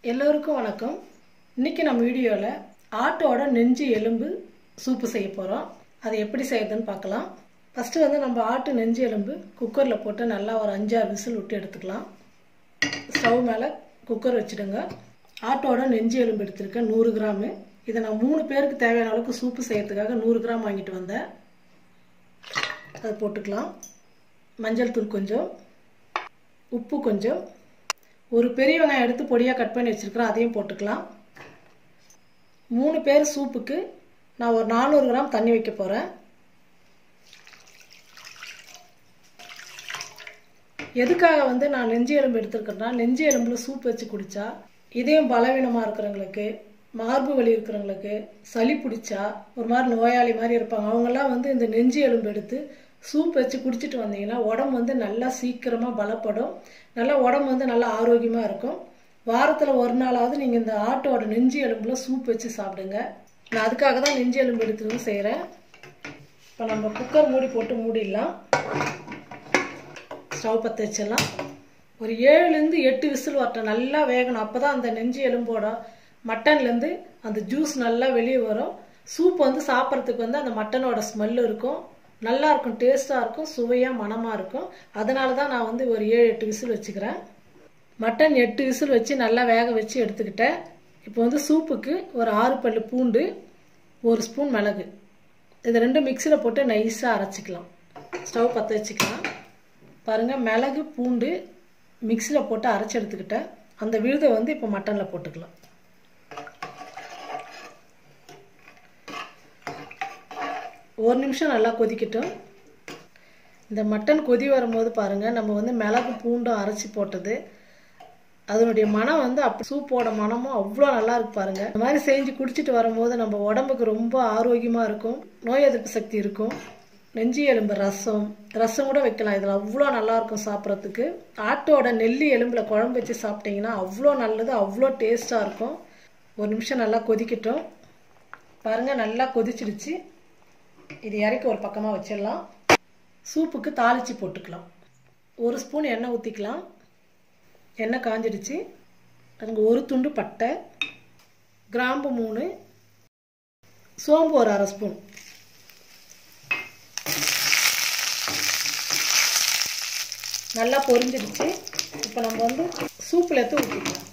எல்லோருக்கும் வணக்கம் இன்னைக்கு நம்ம வீடியோவில் ஆட்டோட நெஞ்சு எலும்பு சூப்பு செய்ய போகிறோம் அது எப்படி செய்யறதுன்னு பார்க்கலாம் ஃபஸ்ட்டு வந்து நம்ம ஆட்டு நெஞ்சு எலும்பு குக்கரில் போட்டு நல்லா ஒரு அஞ்சாறு விசில் விட்டு எடுத்துக்கலாம் ஸ்டவ் மேலே குக்கர் வச்சுடுங்க ஆட்டோட நெஞ்சு எலும்பு எடுத்திருக்கேன் நூறு கிராமு இதை நான் மூணு பேருக்கு தேவையான அளவுக்கு சூப்பு செய்யறதுக்காக நூறு கிராம் வாங்கிட்டு வந்தேன் அதை போட்டுக்கலாம் மஞ்சள் தூள் கொஞ்சம் உப்பு கொஞ்சம் ஒரு பெரிய வெங்காயம் எடுத்து பொடியாக கட் பண்ணி வச்சுருக்கிறேன் அதையும் போட்டுக்கலாம் மூணு பேர் சூப்புக்கு நான் ஒரு நானூறு கிராம் தண்ணி வைக்க போகிறேன் எதுக்காக வந்து நான் நெஞ்சு எலும்பு எடுத்துருக்கேன்னா நெஞ்சு எலும்புல சூப் வச்சு குடித்தா இதயம் பலவீனமாக இருக்கிறவங்களுக்கு மார்பு வலி இருக்கிறவங்களுக்கு சளி பிடிச்சா ஒரு மாதிரி நோயாளி மாதிரி இருப்பாங்க அவங்கெல்லாம் வந்து இந்த நெஞ்சு எலும்பு எடுத்து சூப் வச்சு குடிச்சிட்டு வந்தீங்கன்னா உடம்பு வந்து நல்லா சீக்கிரமாக பலப்படும் நல்லா உடம்பு வந்து நல்லா ஆரோக்கியமாக இருக்கும் வாரத்தில் ஒரு நாளாவது நீங்கள் இந்த ஆட்டோட நெஞ்சு எலும்புல சூப் வச்சு சாப்பிடுங்க நான் அதுக்காக தான் நெஞ்சு எலும்பு எடுத்து செய்கிறேன் இப்போ நம்ம குக்கர் மூடி போட்டு மூடிடலாம் ஸ்டவ் பற்ற வச்சிடலாம் ஒரு ஏழுலேருந்து எட்டு விசில் வரட்டும் நல்லா வேகணும் அப்போ தான் அந்த நெஞ்சு எலும்போட மட்டன்லேருந்து அந்த ஜூஸ் நல்லா வெளியே வரும் சூப் வந்து சாப்பிட்றதுக்கு வந்து அந்த மட்டனோட ஸ்மெல் இருக்கும் நல்லா இருக்கும் டேஸ்ட்டாக இருக்கும் சுவையாக மனமாக இருக்கும் அதனால தான் நான் வந்து ஒரு ஏழு எட்டு விசில் வச்சுக்கிறேன் மட்டன் எட்டு விசில் வச்சு நல்லா வேக வச்சு எடுத்துக்கிட்டேன் இப்போ வந்து சூப்புக்கு ஒரு ஆறு பல் பூண்டு ஒரு ஸ்பூன் மிளகு இது ரெண்டும் மிக்சியில் போட்டு நைஸாக அரைச்சிக்கலாம் ஸ்டவ் பற்ற வச்சுக்கலாம் பாருங்கள் மிளகு பூண்டு மிக்சியில் போட்டு அரைச்சி எடுத்துக்கிட்டேன் அந்த விழுதை வந்து இப்போ மட்டனில் போட்டுக்கலாம் ஒரு நிமிஷம் நல்லா கொதிக்கட்டும் இந்த மட்டன் கொதி வரும்போது பாருங்கள் நம்ம வந்து மிளகு பூண்டும் அரைச்சி போட்டது அதனுடைய மனம் வந்து அப்படி சூப்போட மனமும் அவ்வளோ நல்லா இருக்கு பாருங்க இந்த மாதிரி செஞ்சு குடிச்சிட்டு வரும்போது நம்ம உடம்புக்கு ரொம்ப ஆரோக்கியமாக இருக்கும் நோய் எதிர்ப்பு சக்தி இருக்கும் நெஞ்சு எலும்பு ரசம் ரசம் கூட வைக்கலாம் இதில் அவ்வளோ நல்லா இருக்கும் சாப்பிட்றதுக்கு ஆட்டோட நெல்லி எலும்பில் குழம்பு வச்சு சாப்பிட்டீங்கன்னா அவ்வளோ நல்லது அவ்வளோ டேஸ்ட்டாக இருக்கும் ஒரு நிமிஷம் நல்லா கொதிக்கட்டும் பாருங்கள் நல்லா கொதிச்சிடுச்சு இது இறக்கி ஒரு பக்கமாக வச்சிடலாம் சூப்புக்கு தாளித்து போட்டுக்கலாம் ஒரு ஸ்பூன் எண்ணெய் ஊற்றிக்கலாம் எண்ணெய் காஞ்சிடுச்சு அதுங்க ஒரு துண்டு பட்டை கிராம்பு மூணு சோம்பு ஒரு அரை ஸ்பூன் நல்லா பொரிஞ்சிடுச்சு இப்போ நம்ம வந்து சூப்பில் எடுத்து ஊற்றிக்கலாம்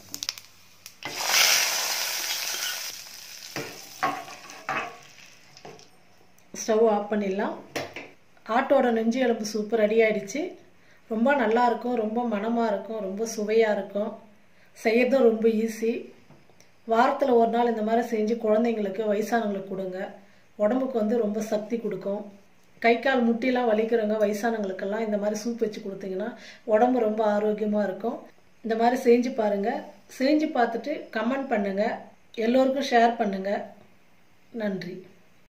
ஸ்டவ் ஆஃப் பண்ணிடலாம் ஆட்டோட நெஞ்சு எலும்பு சூப்பு ரெடி ஆயிடுச்சு ரொம்ப நல்லா இருக்கும் ரொம்ப மனமாக இருக்கும் ரொம்ப சுவையாக இருக்கும் செய்யறதும் ரொம்ப ஈஸி வாரத்தில் ஒரு நாள் இந்த மாதிரி செஞ்சு குழந்தைங்களுக்கு வயசானவங்களுக்கு கொடுங்க உடம்புக்கு வந்து ரொம்ப சக்தி கொடுக்கும் கை கால் முட்டிலாம் வலிக்கிறவங்க வயசானவங்களுக்கெல்லாம் இந்த மாதிரி சூப் வச்சு கொடுத்தீங்கன்னா உடம்பு ரொம்ப ஆரோக்கியமாக இருக்கும் இந்த மாதிரி செஞ்சு பாருங்கள் செஞ்சு பார்த்துட்டு கமெண்ட் பண்ணுங்கள் எல்லோருக்கும் ஷேர் பண்ணுங்கள் நன்றி